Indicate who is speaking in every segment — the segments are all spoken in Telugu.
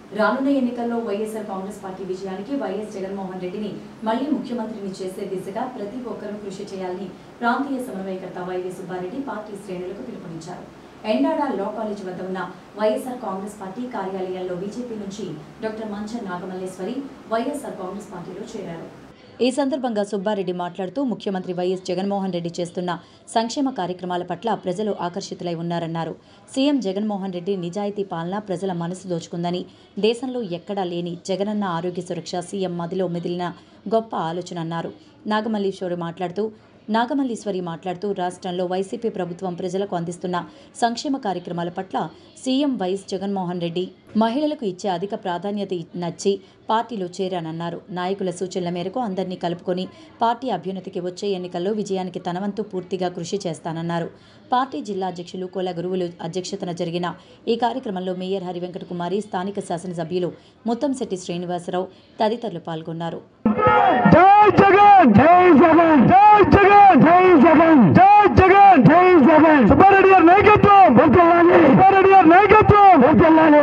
Speaker 1: రానున్న ఎన్నికల్లో వైఎస్ఆర్ కాంగ్రెస్ పార్టీ విజయానికి వైఎస్ జగన్మోహన్ రెడ్డిని మళ్లీ ముఖ్యమంత్రిని చేసే దిశగా ప్రతి ఒక్కరూ కృషి చేయాలని ప్రాంతీయ సమన్వయకర్త వైవి సుబ్బారెడ్డి పార్టీ శ్రేణులకు పిలుపునిచ్చారు ఎండాడ లా కాలేజ్ వద్ద ఉన్న వైఎస్ఆర్ కాంగ్రెస్ పార్టీ కార్యాలయంలో బీజేపీ నుంచి డాక్టర్ మంచ నాగమల్లేశ్వరి వైఎస్ఆర్ కాంగ్రెస్ పార్టీలో చేరారు ఈ సందర్భంగా సుబ్బారెడ్డి మాట్లాడుతూ ముఖ్యమంత్రి వైఎస్ జగన్మోహన్ రెడ్డి చేస్తున్న సంక్షేమ కార్యక్రమాల పట్ల ప్రజలు ఆకర్షితులై ఉన్నారన్నారు సీఎం జగన్మోహన్ రెడ్డి నిజాయితీ పాలన ప్రజల మనసు దోచుకుందని దేశంలో ఎక్కడా లేని జగనన్న ఆరోగ్య సురక్ష సీఎం మదిలో మెదిలిన గొప్ప ఆలోచన అన్నారు నాగమల్లీశ్వరి మాట్లాడుతూ నాగమల్లీశ్వరి మాట్లాడుతూ రాష్ట్రంలో వైసీపీ ప్రభుత్వం ప్రజలకు అందిస్తున్న సంక్షేమ కార్యక్రమాల పట్ల సీఎం వైఎస్ జగన్మోహన్ రెడ్డి మహిళలకు ఇచ్చే అధిక ప్రాధాన్యత నచ్చి పార్టీలో చేరానన్నారు నాయకుల సూచనల మేరకు అందరినీ కలుపుకొని పార్టీ అభ్యున్నతికి వచ్చే ఎన్నికల్లో విజయానికి తన వంతు పూర్తిగా కృషి చేస్తానన్నారు పార్టీ జిల్లా అధ్యక్షులు కోల గురువులు అధ్యక్షతన జరిగిన ఈ కార్యక్రమంలో మేయర్ హరివెంకట కుమారి స్థానిక శాసనసభ్యులు ముత్తంశెట్టి శ్రీనివాసరావు తదితరులు పాల్గొన్నారు
Speaker 2: జై జగన్ జై జగన్ జై జగన్ జై జగన్ జై జగన్ జై జగన్ సుబ్బారెడ్డి గారి నాయకత్వం వర్తిల్లాలి సుబ్బారెడ్డి గారి నాయకత్వం వర్తిల్లాలి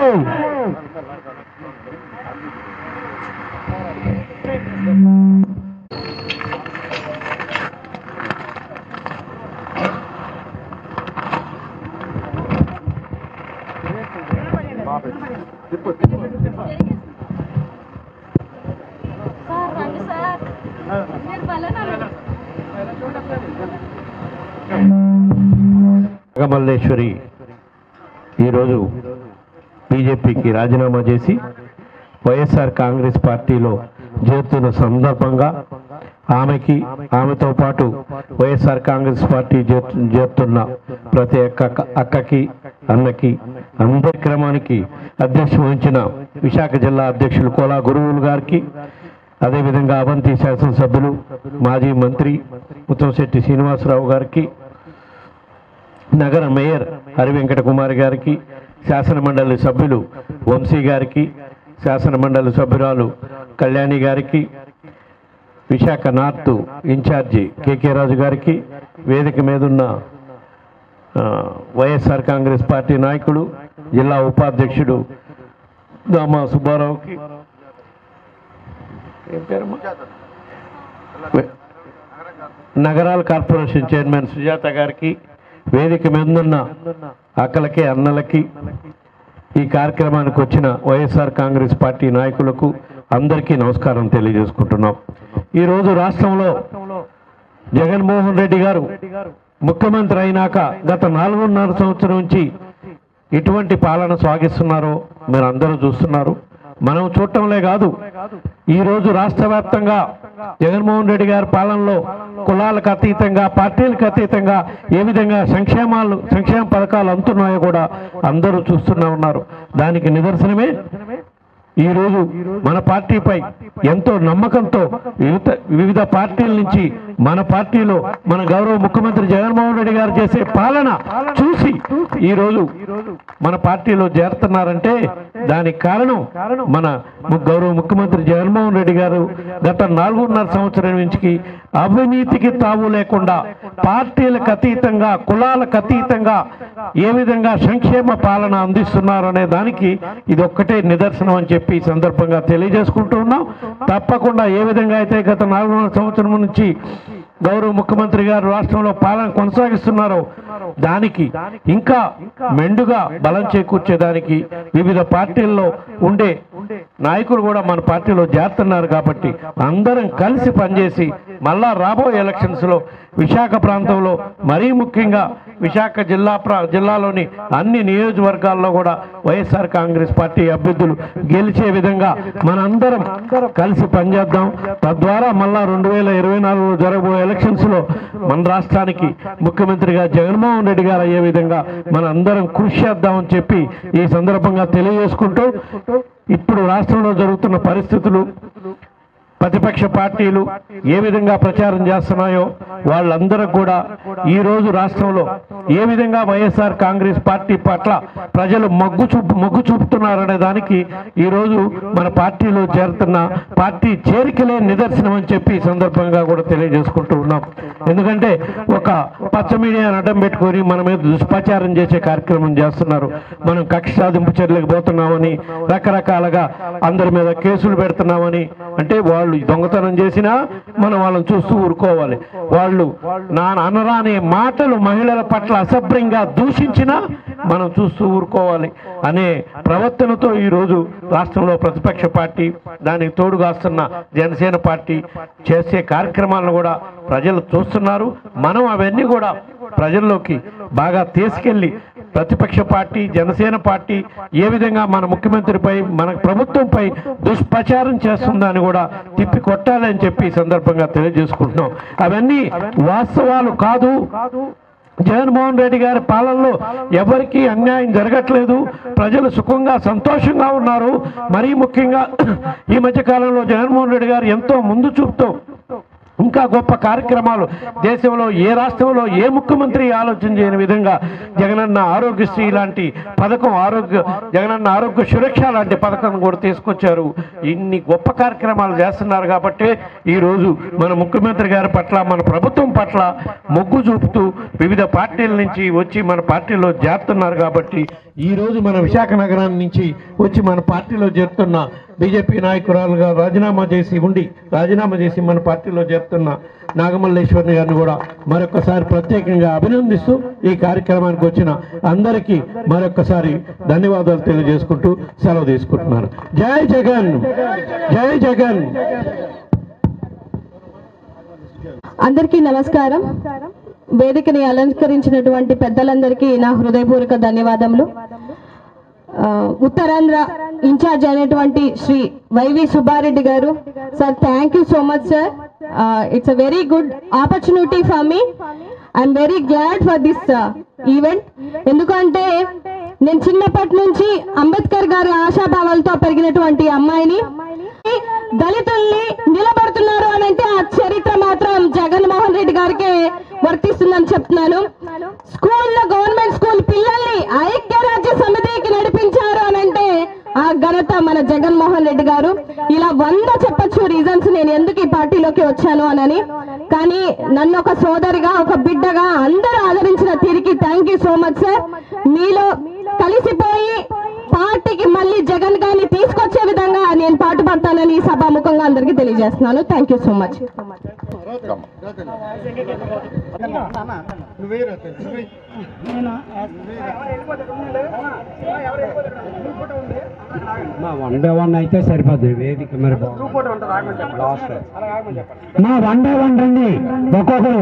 Speaker 3: సార్ రండి సార్ మీరు పల్లెనారు
Speaker 4: నాగమల్లేశ్వరి ఈరోజు బీజేపీకి రాజీనామా చేసి వైఎస్ఆర్ కాంగ్రెస్ పార్టీలో చేరుతున్న సందర్భంగా ఆమెకి ఆమెతో పాటు వైఎస్ఆర్ కాంగ్రెస్ పార్టీ చేరు- చేరుతున్న ప్రతి అక్క అక్కకి అన్నకి అందరి క్రమానికి అధ్యక్షం వహించిన విశాఖ జిల్లా అధ్యక్షులు కోలా గురువులు గారికి అదేవిధంగా అవంతి శాసనసభ్యులు మాజీ మంత్రి ముత్తంశెట్టి శ్రీనివాసరావు గారికి నగర మేయర్ హరివెంకట కుమార్ గారికి శాసన మండలి సభ్యులు వంశీ గారికి శాసన మండలి సభ్యురాలు కళ్యాణి గారికి Visakha north incharge KK Raju గారికి వేదిక మీద ఉన్న ఆ, వైఎస్ఆర్ కాంగ్రెస్ పార్టీ నాయకుడు జిల్లా ఉపాధ్యక్షుడు దామా సుబ్బారావుకి ఏం పేరమ్మా వే- నగరాల కార్పొరేషన్ చైర్మన్ సుజాత గారికి వేదిక మీదున్న అక్కలకి అన్నలకి ఈ కార్యక్రమానికి వచ్చిన వైఎస్ఆర్ కాంగ్రెస్ పార్టీ నాయకులకు అందరికీ నమస్కారం తెలియజేసుకుంటున్నాం ఈరోజు రాష్ట్రంలో జగన్మోహన్ రెడ్డి గారు ముఖ్యమంత్రి అయినాక గత నాలుగున్నర సంవత్సరం నుంచి ఇటువంటి పాలన సాగిస్తున్నారో మీరు అందరూ చూస్తున్నారు మనం చూడటంలే కాదు ఈ రోజు రాష్ట్ర వ్యాప్తంగా జగన్మోహన్ రెడ్డి గారి పాలనలో కులాలకు అతీతంగా పార్టీలకు అతీతంగా ఏ విధంగా సంక్షేమాలు సంక్షేమ పథకాలు అందుతున్నాయో కూడా అందరూ చూస్తూనే ఉన్నారు దానికి నిదర్శనమే ఈ రోజు మన పార్టీపై ఎంతో నమ్మకంతో వివిధ వివిధ పార్టీల నుంచి మన పార్టీలో మన గౌరవ ముఖ్యమంత్రి జగన్మోహన్ రెడ్డి గారు చేసే పాలన చూసి ఈ రోజు మన పార్టీలో చేరుతున్నారంటే దానికి కారణం మన ము- గౌరవ ముఖ్యమంత్రి జగన్మోహన్ రెడ్డి గారు గత నాలుగున్నర సంవత్సరం నుంచి అవినీతికి తావు లేకుండా పార్టీలకు అతీతంగా కులాలకు అతీతంగా ఏ విధంగా సంక్షేమ పాలన అందిస్తున్నారు అనే దానికి ఇది ఒక్కటే నిదర్శనం అని చెప్పి ఈ సందర్భంగా తెలియజేసుకుంటూ ఉన్నాం తప్పకుండా ఏ విధంగా అయితే గత నాలుగున్నర సంవత్సరం నుంచి గౌరవ ముఖ్యమంత్రి గారు రాష్ట్రంలో పాలన కొనసాగిస్తున్నారో దానికి ఇంకా మెండుగా బలం చేకూర్చేదానికి వివిధ పార్టీల్లో ఉండే నాయకులు కూడా మన పార్టీలో చేరుతున్నారు కాబట్టి అందరం కలిసి పనిచేసి మళ్ళా రాబోయే ఎలక్షన్స్ లో విశాఖ ప్రాంతంలో మరీ ముఖ్యంగా విశాఖ జిల్లా ప్రా జిల్లాలోని అన్ని నియోజకవర్గాల్లో కూడా వైఎస్ఆర్ కాంగ్రెస్ పార్టీ అభ్యర్థులు గెలిచే విధంగా మనందరం కలిసి పనిచేద్దాం తద్వారా మళ్ళా రెండు వేల ఇరవై నాలుగులో జరగబోయే ఎలక్షన్స్ లో మన రాష్ట్రానికి ముఖ్యమంత్రిగా జగన్మోహన్ రెడ్డి గారు అయ్యే విధంగా మన అందరం కృషి చేద్దామని చెప్పి ఈ సందర్భంగా తెలియజేసుకుంటూ ఇప్పుడు రాష్ట్రంలో జరుగుతున్న పరిస్థితులు ప్రతిపక్ష పార్టీలు ఏ విధంగా ప్రచారం చేస్తున్నాయో వాళ్ళందరూ కూడా ఈ రోజు రాష్ట్రంలో ఏ విధంగా వైఎస్ఆర్ కాంగ్రెస్ పార్టీ పట్ల ప్రజలు మొగ్గు చూపు మొగ్గు చూపుతున్నారనే దానికి ఈ రోజు మన పార్టీలో చేరుతున్న పార్టీ చేరికలే నిదర్శనం అని చెప్పి ఈ సందర్భంగా కూడా తెలియజేసుకుంటూ ఉన్నాం ఎందుకంటే ఒక పచ్చ మీడియాను అడ్డం పెట్టుకొని మన మీద దుష్ప్రచారం చేసే కార్యక్రమం చేస్తున్నారు మనం కక్ష సాధింపు చర్యలకు పోతున్నామని రకరకాలుగా అందరి మీద కేసులు పెడుతున్నామని అంటే వాళ్ళు దొంగతనం చేసినా మనం వాళ్ళని చూస్తూ ఊరుకోవాలి వాళ్ళు నా అనరాని మాటలు మహిళల పట్ల అసభ్యంగా దూషించినా మనం చూస్తూ ఊరుకోవాలి అనే ప్రవర్తనతో ఈరోజు రాష్ట్రంలో ప్రతిపక్ష పార్టీ దానికి తోడుగాస్తున్న జనసేన పార్టీ చేసే కార్యక్రమాలను కూడా ప్రజలు చూస్తున్నారు మనం అవన్నీ కూడా ప్రజల్లోకి బాగా తీసుకెళ్లి ప్రతిపక్ష పార్టీ జనసేన పార్టీ ఏ విధంగా మన ముఖ్యమంత్రిపై మన ప్రభుత్వంపై దుష్ప్రచారం చేస్తుందని కూడా తిప్పి కొట్టాలని చెప్పి ఈ సందర్భంగా తెలియజేసుకుంటున్నాం అవన్నీ వాస్తవాలు కాదు జగన్మోహన్ రెడ్డి గారి పాలనలో ఎవరికీ అన్యాయం జరగట్లేదు ప్రజలు సుఖంగా సంతోషంగా ఉన్నారు మరీ ముఖ్యంగా ఈ మధ్య కాలంలో జగన్మోహన్ రెడ్డి గారు ఎంతో ముందు చూపుతూ ఇంకా గొప్ప కార్యక్రమాలు దేశంలో ఏ రాష్ట్రంలో ఏ ముఖ్యమంత్రి ఆలోచన చేయని విధంగా జగనన్న ఆరోగ్యశ్రీ లాంటి పథకం ఆరోగ్య జగనన్న ఆరోగ్య సురక్ష లాంటి పథకం కూడా తీసుకొచ్చారు ఇన్ని గొప్ప కార్యక్రమాలు చేస్తున్నారు కాబట్టి ఈరోజు మన ముఖ్యమంత్రి గారి పట్ల మన ప్రభుత్వం పట్ల మొగ్గు చూపుతూ వివిధ పార్టీల నుంచి వచ్చి మన పార్టీలో చేరుతున్నారు కాబట్టి ఈ రోజు మన విశాఖ నగరాన్ని నుంచి వచ్చి మన పార్టీలో చేరుతున్న బీజేపీ నాయకురాలుగా రాజీనామా చేసి ఉండి రాజీనామా చేసి మన పార్టీలో చేరుతున్న నాగమల్లేశ్వరిని గారిని కూడా మరొకసారి ప్రత్యేకంగా అభినందిస్తూ ఈ కార్యక్రమానికి వచ్చిన అందరికీ మరొకసారి ధన్యవాదాలు తెలియజేసుకుంటూ సెలవు తీసుకుంటున్నాను జై జగన్ జై జగన్
Speaker 3: అందరికీ నమస్కారం వేదికని అలంకరించినటువంటి పెద్దలందరికీ నా హృదయపూర్వక ధన్యవాదములు ఆ, ఉత్తరాంధ్ర ఇన్ఛార్జ్ అయినటువంటి శ్రీ వైవి సుబ్బారెడ్డి గారు sir thank you so much sir it's a very good opportunity for me I'm very glad for this event ఎందుకంటే నేను చిన్నప్పటి నుంచి అంబేద్కర్ గారి ఆశాభావాలతో పెరిగినటువంటి అమ్మాయిని దళితుల్ని నిలబడుతున్నారు అని అంటే ఆ చరిత్ర మాత్రం జగన్మోహన్ రెడ్డి గారికి వర్తిస్తుందని చెప్తున్నాను స్కూల్లో గవర్నమెంట్ స్కూల్ పిల్లల్ని ఐక్యరాజ్య సమితికి నడిపించారు అని అంటే ఆ ఘనత మన జగన్మోహన్ రెడ్డి గారు ఇలా వంద చెప్పొచ్చు రీజన్స్ నేను ఎందుకు ఈ పార్టీలోకి వచ్చాను అనని కానీ నన్ను ఒక సోదరిగా ఒక బిడ్డగా అందరూ ఆదరించిన తీరికి thank you so much sir మీలో కలిసిపోయి పార్టీకి మళ్ళీ జగన్ గారిని తీసుకొచ్చే విధంగా నేను పాటు పడతానని ఈ సభాముఖంగా అందరికీ తెలియజేస్తున్నాను థ్యాంక్ యూ సో మచ్
Speaker 2: మా వన్ బై వన్ అయితే సరిపోద్ది వేదిక మరి లాస్ట్ మా వన్ బై వన్ రండి ఒక్కొక్కరు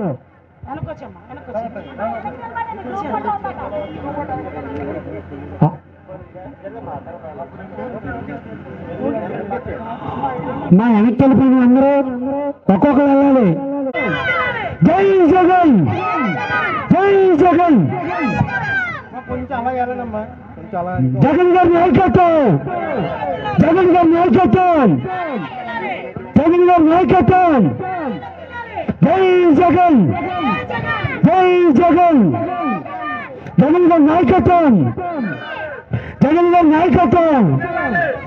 Speaker 2: మా వెనక్కి వెళ్ళిపోయిన అందరూ ఒక్కొక్కరు వెళ్ళాలి జై జగన్ జై జగన్ జగన్ గారి నాయకత్వం జగన్ గారి నాయకత్వం జగన్ గారి నాయకత్వం జై జగన్ జై జగన్ జగన్ గారి నాయకత్వం జగన్ గారి నాయకత్వం